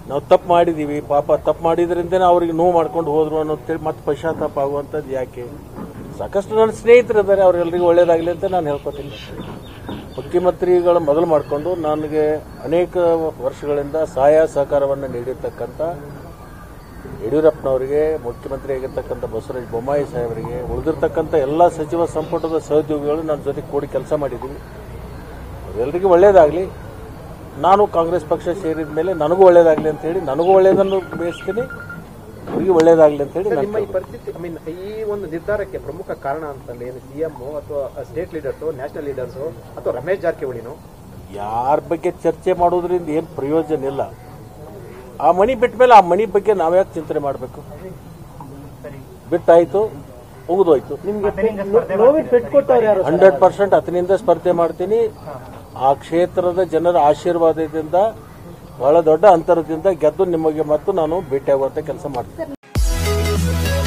ನಾವು ತಪ್ಪು ಮಾಡಿದೀವಿ ಪಾಪ ತಪ್ಪು ಮಾಡಿದ್ರಿಂದನೇ ಅವ್ರಿಗೆ ನೋವು ಮಾಡ್ಕೊಂಡು ಹೋದ್ರು ಅನ್ನೋಂತೇಳಿ ಮತ್ತೆ ಪಶ್ಚಾತ್ತಾಪ ಆಗುವಂಥದ್ದು ಯಾಕೆ ಸಾಕಷ್ಟು ನನ್ನ ಸ್ನೇಹಿತರು ಇದ್ದಾರೆ ಅವರೆಲ್ಲರಿಗೂ ಒಳ್ಳೇದಾಗಲಿ ಅಂತ ನಾನು ಹೇಳ್ಕೊತೀನಿ ಮುಖ್ಯಮಂತ್ರಿಗಳ ಮೊದಲು ಮಾಡಿಕೊಂಡು ನನಗೆ ಅನೇಕ ವರ್ಷಗಳಿಂದ ಸಹಾಯ ಸಹಕಾರವನ್ನು ನೀಡಿರ್ತಕ್ಕಂಥ ಯಡಿಯೂರಪ್ಪನವರಿಗೆ ಮುಖ್ಯಮಂತ್ರಿ ಆಗಿರ್ತಕ್ಕಂಥ ಬಸವರಾಜ ಬೊಮ್ಮಾಯಿ ಸಾಹೇಬರಿಗೆ ಉಳಿದಿರ್ತಕ್ಕಂಥ ಎಲ್ಲ ಸಚಿವ ಸಂಪುಟದ ಸಹೋದ್ಯೋಗಿಗಳು ನನ್ನ ಜೊತೆ ಕೂಡಿ ಕೆಲಸ ಮಾಡಿದ್ದೀವಿ ಅವರೆಲ್ಲರಿಗೂ ಒಳ್ಳೇದಾಗಲಿ ನಾನು ಕಾಂಗ್ರೆಸ್ ಪಕ್ಷ ಸೇರಿದ ಮೇಲೆ ನನಗೂ ಒಳ್ಳೇದಾಗಲಿ ಅಂತ ಹೇಳಿ ನನಗೂ ಒಳ್ಳೇದನ್ನು ಬಯಸ್ತೀನಿ ಅವರಿಗೆ ಒಳ್ಳೇದಾಗಲಿ ಅಂತ ಹೇಳಿ ನಿಮ್ಮ ಈ ನಾನು ಪರಿಸ್ಥಿತಿ ಐ ಮೀನ್ ಈ ಒಂದು ನಿರ್ಧಾರಕ್ಕೆ ಪ್ರಮುಖ ಕಾರಣ ಅಂತಂದ್ರೆ ಏನು ಸಿಎಂ ಅಥವಾ ಸ್ಟೇಟ್ ಲೀಡರ್ಸು ನ್ಯಾಷನಲ್ ಲೀಡರ್ಸು ಅಥವಾ ರಮೇಶ್ ಜಾರಕಿಹೊಳಿನೋ ಯಾರ ಬಗ್ಗೆ ಚರ್ಚೆ ಮಾಡೋದ್ರಿಂದ ಏನು ಪ್ರಯೋಜನ ಇಲ್ಲ ಆ ಮನಿ ಬಿಟ್ಟ ಮೇಲೆ ಆ ಮನಿ ಬಗ್ಗೆ ನಾವ್ಯಾಕೆ ಚಿಂತನೆ ಮಾಡಬೇಕು ಬಿಟ್ಟಾಯ್ತು ಮುಗಿದೋಯ್ತು ನೋವಿಡ್ ಪೆಟ್ಟು ಕೊಟ್ಟವ್ರು ಯಾರು ಹಂಡ್ರೆಡ್ ಪರ್ಸೆಂಟ್ ಅದರಿಂದ ಸ್ಪರ್ಧೆ ಮಾಡ್ತೀನಿ ಆ ಕ್ಷೇತ್ರದ ಜನರ ಆಶೀರ್ವಾದದಿಂದ ಬಹಳ ದೊಡ್ಡ ಅಂತರದಿಂದ ಗೆದ್ದು ನಿಮಗೆ ಮತ್ತು ನಾನು ಭೇಟಿಯಾಗುವಂತ ಕೆಲಸ ಮಾಡ್ತೀನಿ